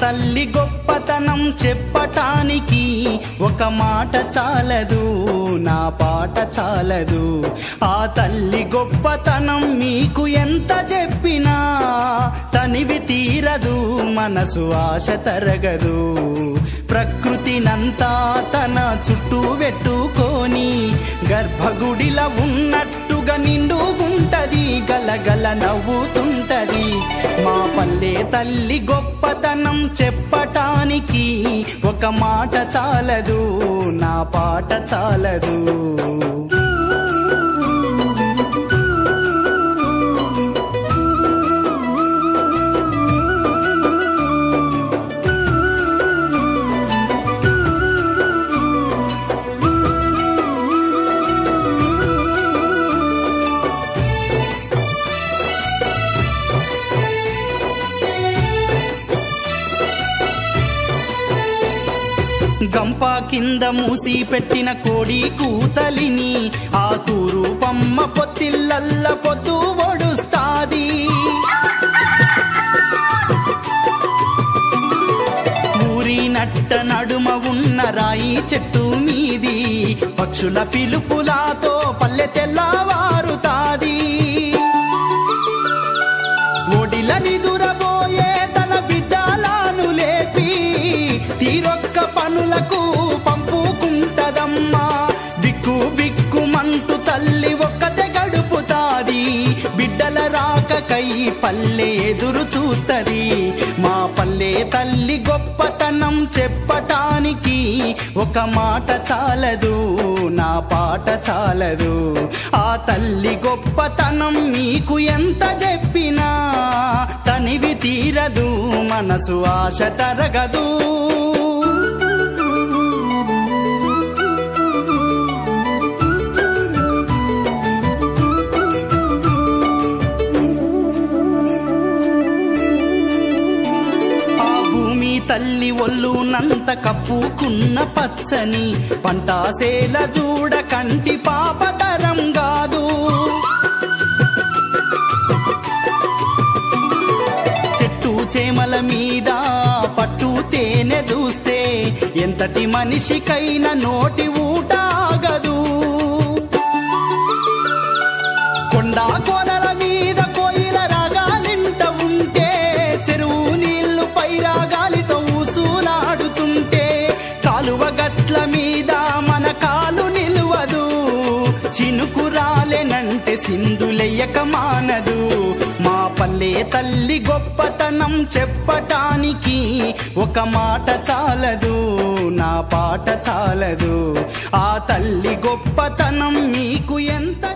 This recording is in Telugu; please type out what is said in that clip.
తల్లి గొప్పతనం చెప్పటానికి ఒక మాట చాలదు నా పాట చాలదు ఆ తల్లి గొప్పతనం మీకు ఎంత చెప్పినా తనివి తీరదు మనసు ఆశ తరగదు ప్రకృతినంతా తన చుట్టూ పెట్టుకొని గర్భగుడిలా ఉన్నట్టుగా నిండుగుంటది గలగల నవ్వుతుంటది మా పల్లె తల్లి గొప్పతనం చెప్పటానికి ఒక మాట చాలదు నా పాట చాలదు గంప కింద మూసి పెట్టిన కోడి కూతలిని ఆ తూరు పమ్మ పొత్తిల్లల్ల పొత్తు ఒడుస్తాది ఊరి నట్ట నడుమ ఉన్న రాయి చెట్టు మీది పక్షుల పిలుపులాతో పల్లె తెల్లవారుతాది ఒడిలని దురబోయే తన బిడ్డలాను లేపి తీరొక్క పనులకు పంపుకుంటదమ్మా బిక్కు బిక్కుమంటూ తల్లి ఒక్కతే గడుపుతాది బిడ్డల రాకకై పల్లె ఎదురు చూస్తది మా పల్లె తల్లి గొప్పతనం చెప్పటానికి ఒక మాట చాలదు నా పాట చాలదు ఆ తల్లి గొప్పతనం మీకు ఎంత చెప్పినా తనివి తీరదు మనసు ఆశ తరగదు ఆ భూమి తల్లి ఒళ్ళునంత కప్పుకున్న పచ్చని పంటాసేల చూడ కంటి పాపతరం కాదు చెట్టు చేమల మీద పట్టు తేనె చూస్తే ఎంతటి మనిషికైనా నోటి ఊటాగదు కొండా కోనల మీద కోయిల రాగాలింట ఉంటే చెరువు నీళ్లు పైరాగాలితో ఊసులాడుతుంటే కాలువ గట్ల మీద మన కాలు నిలువదు చినుకు రాలెనంటే సింధులెయ్యక మానదు మా పల్లె తల్లి గొప్పతనం చెప్పటానికి ఒక మాట చాలదు నా పాట చాలదు ఆ తల్లి గొప్పతనం మీకు ఎంత